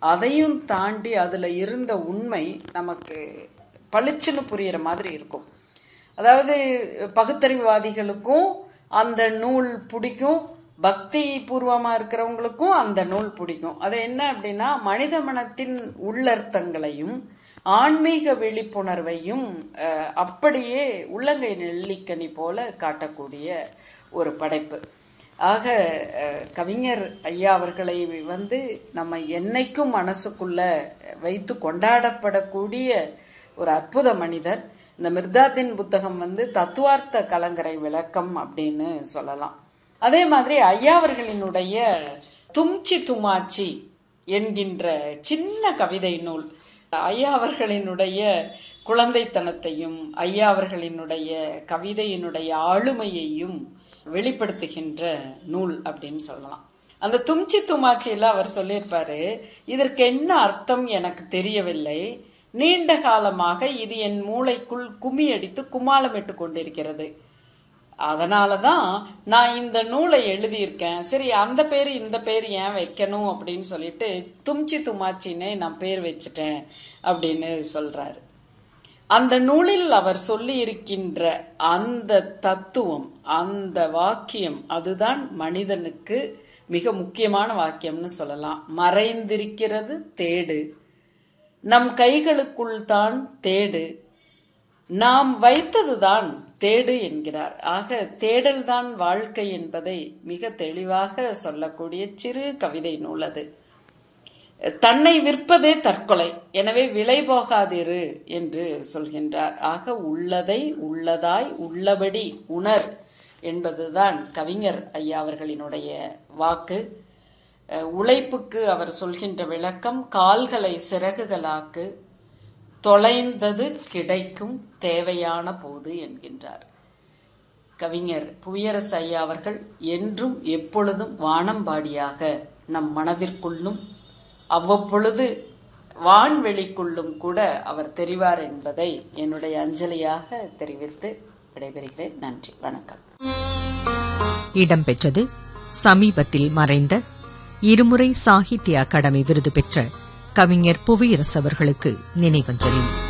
அதையும் தாண்டி அதில் இருந்த உண்மை நமக்கு பளிச்சுன்னு புரியிற மாதிரி இருக்கும் அதாவது பகுத்தறிவுவாதிகளுக்கும் அந்த நூல் பிடிக்கும் பக்தி பூர்வமாக இருக்கிறவங்களுக்கும் அந்த நூல் பிடிக்கும் அது என்ன அப்படின்னா மனித மனத்தின் உள்ளர்த்தங்களையும் ஆன்மீக விழிப்புணர்வையும் அஹ், அப்படியே உள்ளங்கை நெல்லிக்கனி போல காட்டக்கூடிய ஒரு படைப்பு ஆக அஹ், கவிஞர் ஐயா அவர்களை வந்து நம்ம என்னைக்கும் மனசுக்குள்ள வைத்து கொண்டாடப்படக்கூடிய ஒரு அற்புத மனிதர் இந்த மிர்தாத்தின் புத்தகம் வந்து தத்துவார்த்த கலங்கரை விளக்கம் அப்படின்னு சொல்லலாம் அதே மாதிரி ஐயா அவர்களினுடைய தும்ச்சி துமாச்சி என்கின்ற சின்ன கவிதை நூல் ஐயா அவர்களினுடைய குழந்தைத்தனத்தையும் ஐயா அவர்களினுடைய கவிதையினுடைய ஆளுமையையும் வெளிப்படுத்துகின்ற நூல் அப்படின்னு சொல்லலாம் அந்த தும்ச்சி துமாச்சியில் அவர் சொல்லியிருப்பாரு இதற்கு என்ன அர்த்தம் எனக்கு தெரியவில்லை நீண்ட காலமாக இது என் மூளைக்குள் கும்மி அடித்து கும்மாளமிட்டு கொண்டிருக்கிறது அதனால தான் நான் இந்த நூலை எழுதியிருக்கேன் சரி அந்த பேர் இந்த பேர் ஏன் வைக்கணும் அப்படின்னு சொல்லிட்டு தும்ச்சி துமாச்சின்னு நான் பேர் வச்சுட்டேன் அப்படின்னு சொல்றாரு அந்த நூலில் அவர் சொல்லி இருக்கின்ற அந்த தத்துவம் அந்த வாக்கியம் அதுதான் மனிதனுக்கு மிக முக்கியமான வாக்கியம்னு சொல்லலாம் மறைந்திருக்கிறது தேடு நம் கைகளுக்குள் தான் தேடு நாம் வைத்ததுதான் தேடு என்கிறார் ஆக தேடல்தான் வாழ்க்கை என்பதை மிக தெளிவாக சொல்லக்கூடிய சிறு கவிதை நூல் அது தன்னை விற்பதே தற்கொலை எனவே விலை போகாதிரு என்று சொல்கின்றார் ஆக உள்ளதை உள்ளதாய் உள்ளபடி உணர் என்பதுதான் கவிஞர் ஐயா அவர்களினுடைய வாக்கு அஹ், உழைப்புக்கு அவர் சொல்கின்ற விளக்கம் கால்களை சிறகுகளாக்கு தொலைந்தது கிடைக்கும் தேவையான போது என்கின்றார் கவிஞர் புவியரசு ஐயா அவர்கள் என்றும் எப்பொழுதும் வானம்பாடியாக நம் மனதிற்குள்ளும் அவ்வப்பொழுது வான்வெளிக்குள்ளும் கூட அவர் தெரிவார் என்பதை என்னுடைய அஞ்சலியாக தெரிவித்து விடைபெறுகிறேன் நன்றி வணக்கம் இடம்பெற்றது சமீபத்தில் மறைந்த இருமுறை சாகித்ய அகாடமி விருது பெற்ற கவிஞர் புவியரசு அவர்களுக்கு நினைவஞ்சலி